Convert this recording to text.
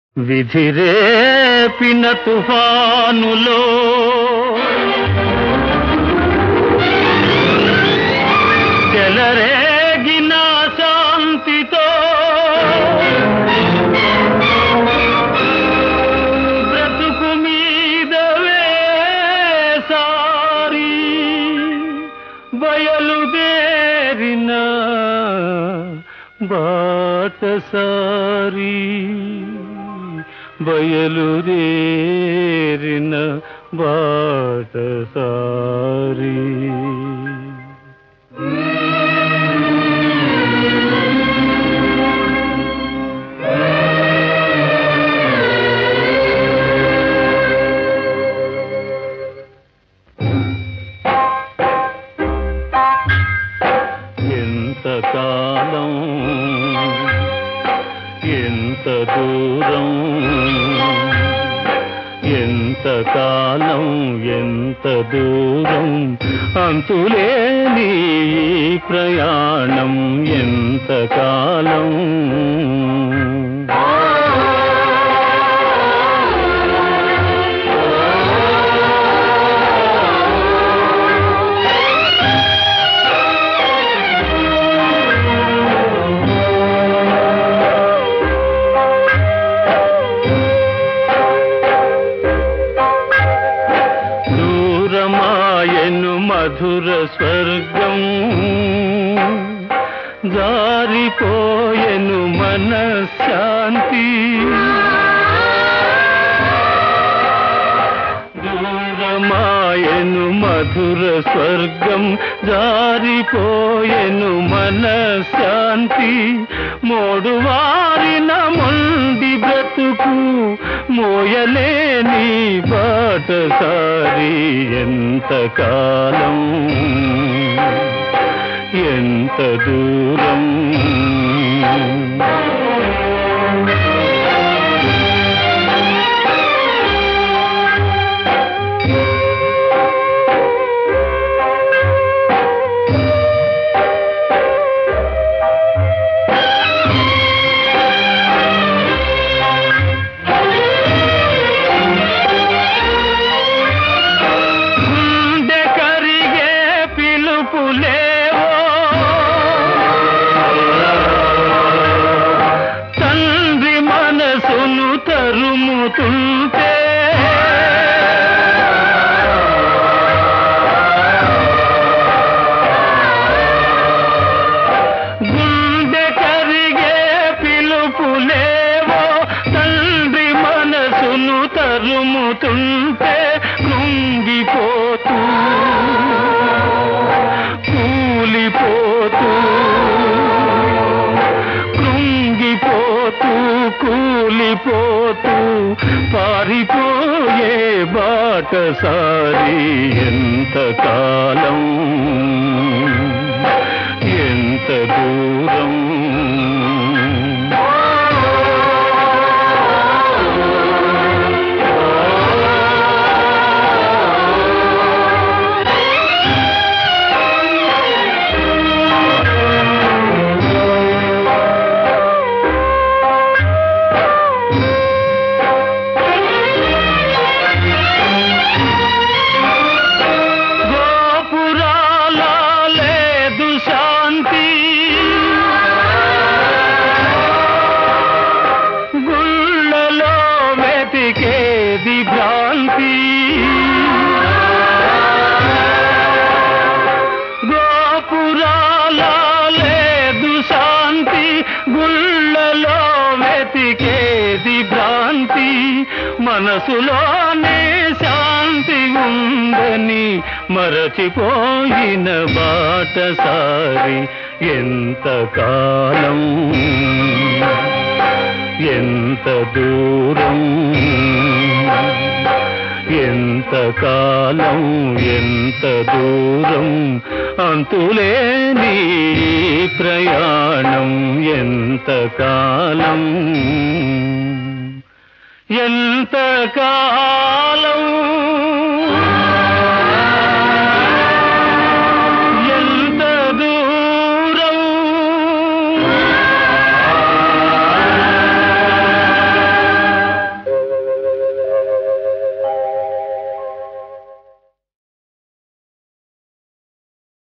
విధిరేపిన తుఫానులో చెలరేగిన శాంతితో బ్రతుకు మీద వేసారి బయలుదేరిన బాటసారి బయలుదేరిన బాటసారి ఎంత కాలం ఎంత దూరం ఎంత కాలం ఎంత దూరం అంతులేని ఈ ప్రయాణం ఎంత కాలం దూరమాయను మధుర స్వర్గం జారిపోయెను మనశ్శాంతి దూరమాయను మధుర స్వర్గం జారిపోయెను మనశ్శాంతి మోడు వారిన మొండి బ్రతుకు మోయలేని బాటసారి ఎంత కాలం ఎంత దూరం గుండె కరిగే పిలుపులేవో తండ్రి మనసును తరుముతుంటే గుండె కరిగే పిలుపులేవో తండ్రి మనసును తరుముతుంటే కృంగిపోతూ కూలిపోతూ కృంగిపోతూ కూలిపోతూ పారిపోయే బాటసారి ఎంత కాలం ఎంత దూరం గోపురాల లేదు శాంతి గుళ్ళలో వెతికేది భ్రాంతి గోపురాల లేదు శాంతి గుళ్ళలో వెతికేది భ్రాంతి మనసులోనే శాంతి ఉందని మరచిపోయిన బాటసారి ఎంత కాలం ఎంత దూరం ఎంత కాలం ఎంత దూరం అంతులేని ఈ ప్రయాణం ఎంత కాలం